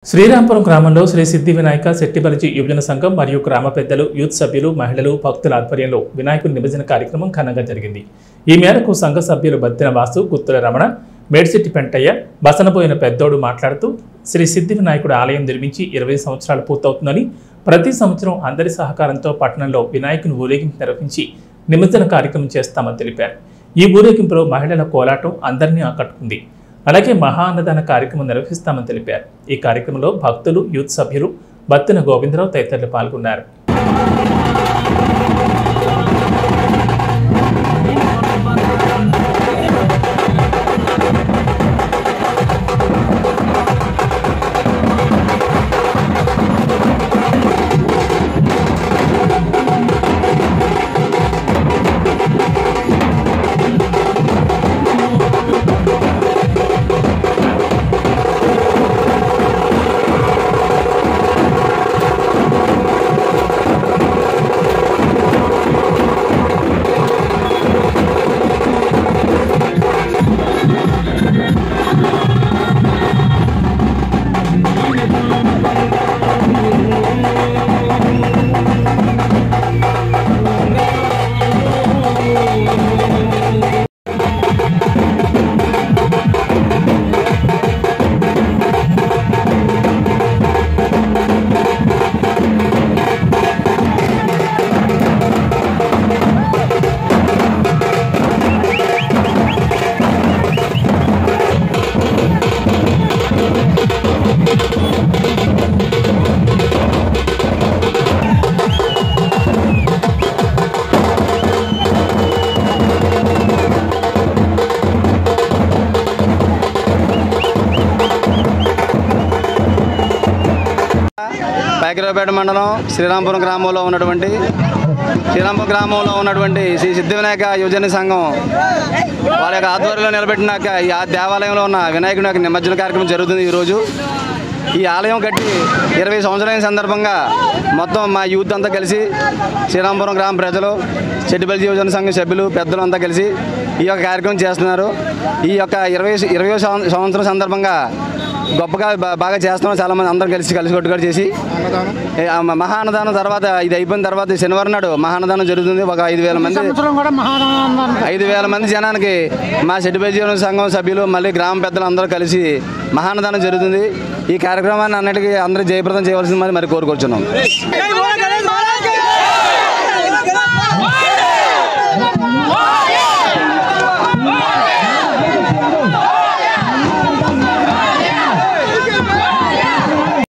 శ్రీరాంపురం గ్రామంలో శ్రీ సిద్ధి వినాయక శెట్టిబలిజి యువజన సంఘం మరియు గ్రామ పెద్దలు యూత్ సభ్యులు మహిళలు భక్తుల ఆధ్వర్యంలో వినాయకుడి నిమజ్జన కార్యక్రమం ఘనంగా జరిగింది ఈ మేరకు సంఘ సభ్యులు బత్తిన వాసు గుత్తుల రమణ మేడ్సిట్టి పెంటయ్య బసనబోయిన పెద్దోడు మాట్లాడుతూ శ్రీ సిద్ధి వినాయకుడి ఆలయం నిర్మించి ఇరవై సంవత్సరాలు పూర్తవుతుందని ప్రతి సంవత్సరం అందరి సహకారంతో పట్టణంలో వినాయకుని ఊరేగింపు నిర్వహించి నిమజ్జన కార్యక్రమం చేస్తామని తెలిపారు ఈ ఊరేగింపులో మహిళల కోలాటం అందరినీ ఆకట్టుకుంది అలాగే మహా అన్నదాన కార్యక్రమం నిర్వహిస్తామని తెలిపారు ఈ కార్యక్రమంలో భక్తులు యూత్ సభ్యులు బత్తిన గోవిందరావు తదితరులు పాల్గొన్నారు పైకిరావుపేట మండలం శ్రీరాంపురం గ్రామంలో ఉన్నటువంటి శ్రీరాంపురం గ్రామంలో ఉన్నటువంటి శ్రీ సిద్ధి వినాయక యువజన సంఘం వాళ్ళ యొక్క ఆధ్వర్యంలో నిలబెట్టిన యొక్క ఈ ఆ దేవాలయంలో ఉన్న వినాయకుని యొక్క నిమజ్జన కార్యక్రమం జరుగుతుంది ఈరోజు ఈ ఆలయం కట్టి ఇరవై సంవత్సరాల సందర్భంగా మొత్తం మా యూత్ అంతా కలిసి శ్రీరాంపురం గ్రామ ప్రజలు చెట్టుబల్లి యువజన సంఘం సభ్యులు పెద్దలు అంతా కలిసి ఈ యొక్క కార్యక్రమం చేస్తున్నారు ఈ యొక్క ఇరవై ఇరవై సంవత్సరం సందర్భంగా గొప్పగా బా- బాగా చేస్తున్నాం చాలా మంది అందరం కలిసి కలిసి కొట్టుకొని చేసి ఏ, ఆ మ- మహాన్నదానం తర్వాత ఇది అయిపోయిన తర్వాత శనివారం నాడు మహాన్నదానం జరుగుతుంది ఒక ఐదు వేల మంది సంవత్సరం కూడా మహానందం ఐదు వేల మంది జనానికి మా చెట్టుపల్లి జీవన సంఘం సభ్యులు మళ్ళీ గ్రామ పెద్దలు అందరూ కలిసి మహాన్నదానం జరుగుతుంది ఈ కార్యక్రమాన్ని అన్నిటికీ అందరూ జయప్రదం చేయవలసింది మరి మరి కోరుకొచ్చున్నాం